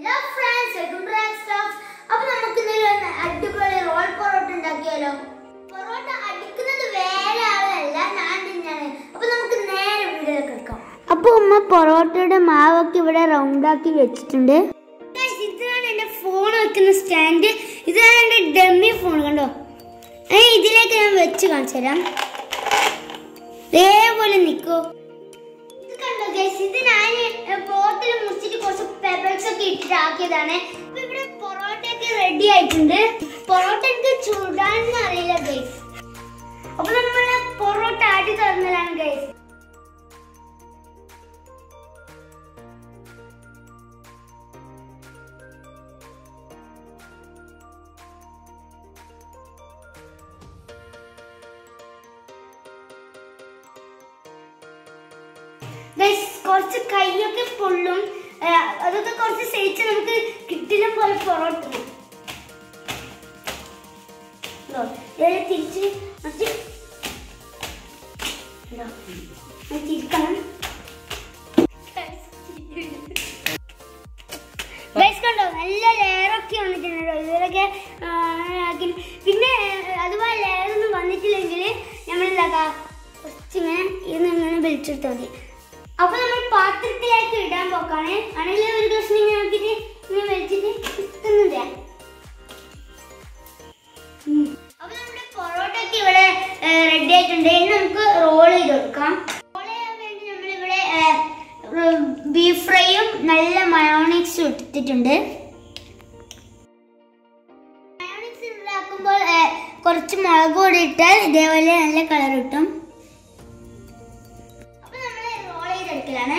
Hello friends welcome to stocks അപ്പൊ നമുക്ക് ഇന്നൊരു അടിപൊളി റോൾ പൊറോട്ട ഉണ്ടാക്കിയാലോ പൊറോട്ട അടിക്കുന്നത് വേറെ ആളല്ല ഞാൻ തന്നെയാണ് അപ്പൊ നമുക്ക് നേരെ വീഡിയോയിലേക്ക് എടുക്കാം അപ്പൊ ഉമ്മ പൊറോട്ടയുടെ മാവൊക്കെ ഇവിടെ റൗണ്ട് ആക്കി വെച്ചിട്ടുണ്ട് Guys, ഇതാണ് എന്റെ ഫോൺ വെക്കുന്ന സ്റ്റാൻഡ് ഇതാണ് എന്റെ ഡമ്മി ഫോൺ കണ്ടോ ഏ ഇതിലേക്ക് ഞാൻ വെച്ച് കാണിച്ചു തരാം ഇതേപോലെ നിക്കോ ഇത് കണ്ടോ ഗൈസ് ഇത് ഞാൻ പോട്ടിൽ മുറിച്ചിട്ട് കുറച്ച് പെപ്പൽസ് ഒക്കെ ഇട്ടിട്ട് ആക്കിയതാണ് അപ്പൊ ഇവിടെ പൊറോട്ട ഒക്കെ റെഡി ആയിട്ടുണ്ട് പൊറോട്ട എനിക്ക് ചൂടാനൊന്നും അറിയില്ല ഗൈസ് അപ്പൊ നമ്മള് പൊറോട്ട ആട്ടി തുറന്നതാണ് ഗൈസ് ഗൈസ് കുറച്ച് കൈയൊക്കെ പൊള്ളും ആ, അതൊക്കെ കുറച്ച് സഹിച്ച് നമുക്ക് കിട്ടിലും പോലെ പൊറോട്ട തിന്നാം. ഇതോ, ദേ തിരിച്ച് മറിച്ച് ഇതോ, ഞാൻ തിരിക്കണം ഗൈസ് കണ്ടോ നല്ല ലെയറൊക്കെ വന്നിട്ടുണ്ട് കേട്ടോ ഇതിലൊക്കെ ആ, ആക്കി പിന്നെ അതുപോലെ ലെയർ ഒന്നും വന്നിട്ടില്ലെങ്കിൽ നമ്മൾ എന്താക്കാം കുറച്ചിങ്ങനെ ഇന്ന് ഇങ്ങനെ വലിച്ചെടുത്താൽ മതി അപ്പൊ നമ്മൾ പാത്രത്തിലേക്ക് ഇടാൻ പോക്കാണ് ആണെങ്കിൽ ഒരു കഷ്ണം ഇങ്ങനെ ആക്കിയിട്ട് ഇങ്ങനെ വലിച്ചിട്ട് തിന്നില്ല അപ്പൊ നമ്മുടെ പൊറോട്ട ഒക്കെ ഇവിടെ റെഡി ആയിട്ടുണ്ട് ഇനി നമുക്ക് റോൾ ചെയ്ത് കൊടുക്കാം റോൾ ചെയ്യാൻ വേണ്ടി നമ്മളിവിടെ ബീഫ് ഫ്രൈയും നല്ല മയോണിക്സും ഇട്ടിട്ടുണ്ട് മയോണിക്സ് ഉണ്ടാക്കുമ്പോൾ ഏ, കുറച്ച് മുളക് പൊടി ഇട്ടാൽ ഇതേപോലെ നല്ല കളർ കിട്ടും അപ്പൊ നമ്മൾ റോൾ ചെയ്തെടുക്കലാണ്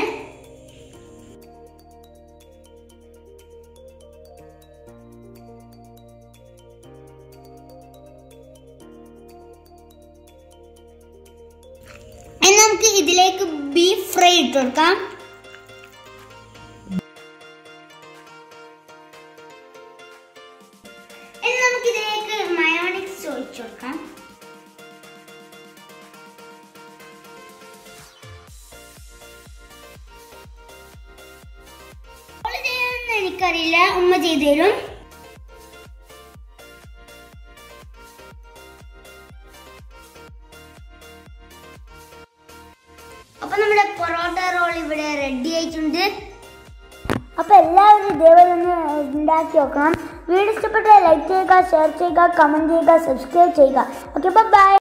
ഇനി നമുക്ക് ഇതിലേക്ക് ബീഫ് ഫ്രൈ ഇട്ട് കൊടുക്കാം ഇനി നമുക്ക് ഇതിലേക്ക് മയോണിക്സ് ഒഴിച്ചു കൊടുക്കാം റോള് ചെയ്യാനൊന്നും എനിക്കറിയില്ല ഉമ്മ ചെയ്തു തരും അപ്പൊ നമ്മുടെ പൊറോട്ട റോൾ ഇവിടെ റെഡി ആയിട്ടുണ്ട് അപ്പൊ എല്ലാവരും ഇതേപോലെ ഒന്ന് ഉണ്ടാക്കി നോക്കണം വീഡിയോ ഇഷ്ടപ്പെട്ടാൽ ലൈക്ക് ചെയ്യുക ഷെയർ ചെയ്യുക കമന്റ് ചെയ്യുക സബ്സ്ക്രൈബ് ചെയ്യുക ഓക്കെ ബൈ